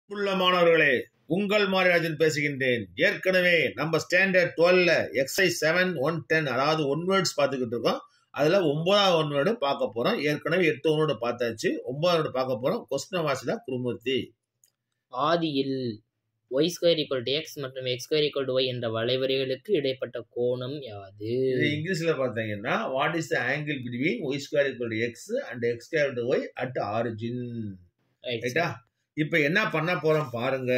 உள்ள மாணவர்களே உங்கள் மாரிராஜன் பேசுகின்றேன் ஏற்கனவே நம்ம ஸ்டாண்டர்ட் டுவெல்ல எக்ஸைஸ் செவன் ஒன் டென் அதாவது ஒன் வேர்ட்ஸ் பார்த்துக்கிட்டு இருக்கோம் அதுல ஒன்பதாவது ஒன் வேர்டு பார்க்க போறோம் ஏற்கனவே எட்டு ஒன் வேர்டு பார்த்தாச்சு ஒன்பதாவது word பார்க்க போறோம் கொஸ்டின் வாசிதா குருமூர்த்தி ஆதியில் y square equal to x மற்றும் x square equal to y என்ற வளைவரைகளுக்கு இடைப்பட்ட கோணம் யாது இது இங்கிலீஷ்ல பார்த்தீங்கன்னா what is the angle between y square equal to x and x square to y at origin Right, ரைட்டா இப்ப என்ன பண்ண போறோம் பாருங்க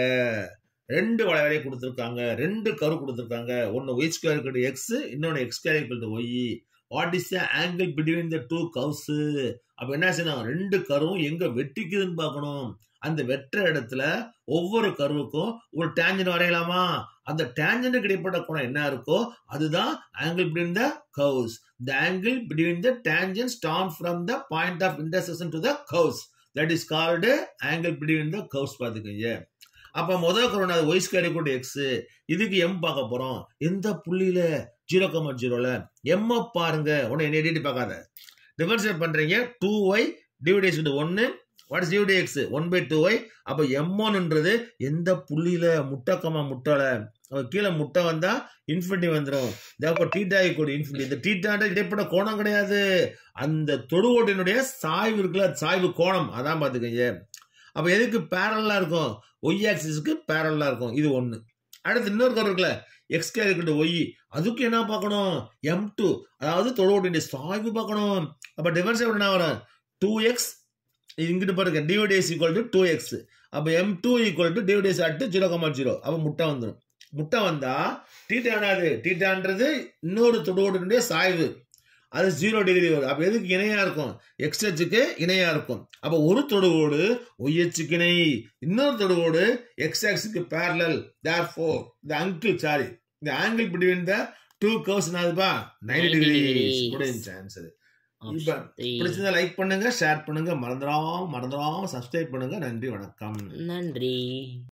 ரெண்டு வளைவரை கொடுத்துருக்காங்க ரெண்டு கரு கொடுத்துருக்காங்க ஒன்னு ஒய் ஸ்கொயர் ஈக்குவல் எக்ஸ் இன்னொன்னு x square equal to y what is the angle between the two curves அப்ப என்ன செய்யணும் ரெண்டு கருவும் எங்க வெட்டிக்குதுன்னு பார்க்கணும் அந்த வெட்டுற இடத்துல ஒவ்வொரு கருவுக்கும் ஒரு டேஞ்சன் வரையலாமா அந்த டேஞ்சனுக்கு இடைப்பட்ட கோணம் என்ன இருக்கோ அதுதான் angle between the curves the angle between the tangents drawn from the point of intersection to the curves that is called angle between the curves பார்த்துக்கோங்க அப்ப முதல் கருணை அது ஒய் ஸ்கொயர் கூட எக்ஸ் இதுக்கு எம் பார்க்க போறோம் எந்த புள்ளியில ஜீரோ கமா ஜீரோல எம் பாருங்க உடனே என்ன எடிட்டு பார்க்காத டிஃபரன்ஷியேட் பண்றீங்க டூ ஒய் டிவிடேஸ் ஒன்னு what is d y d x one by two y அப்ப எம் ஒன்ன்றது எந்த புள்ளியில முட்டக்கமா முட்டல அப்ப கீழே முட்டை வந்தா இன்ஃபினிட்டி வந்துடும் தேப்போ டீட்டா கூட இன்ஃபினிட்டி இந்த டீட்டான்ற இடைப்பட்ட கோணம் கிடையாது அந்த தொடுகோட்டினுடைய சாய்வு இருக்குல்ல அது சாய்வு கோணம் அதான் பாத்துக்கங்க அப்ப எதுக்கு பேரலா இருக்கும் ஒய் ஆக்சிஸ்க்கு பேரலா இருக்கும் இது ஒண்ணு அடுத்து இன்னொரு கரு இருக்குல்ல எக்ஸ் கே இருக்கட்டும் ஒய் அதுக்கு என்ன பார்க்கணும் எம் டூ அதாவது தொடுகோட்டினுடைய சாய்வு பார்க்கணும் அப்ப டிஃபரன்ஸ் என்ன வரும் டூ எக்ஸ் இங்கிட்டு பாருங்க d y d x equal to two x அப்ப m two equal to d y d x at zero comma zero அப்ப முட்டை வந்துடும் முட்டை வந்தா டீட்டா என்னது டீட்டான்றது இன்னொரு தொடுகோட்டினுடைய சாய்வு அது ஜீரோ டிகிரி வரும் அப்ப எதுக்கு இணையா இருக்கும் எக்ஸ் ஹெச்சுக்கு இணையா இருக்கும் அப்ப ஒரு தொடுகோடு ஒய் ஹெச்சுக்கு இணை இன்னொரு தொடுகோடு எக்ஸ் எக்ஸுக்கு parallel therefore the angle sorry இந்த angle between the two curves என்னதுப்பா நைன்டி 90 டிகிரி degrees. முடிஞ்சு ஆன்சர் Option இப்ப three. பிடிச்சதை லைக் பண்ணுங்க ஷேர் பண்ணுங்க மறந்துடாம மறந்துடாம சப்ஸ்கிரைப் பண்ணுங்க நன்றி வணக்கம் நன்றி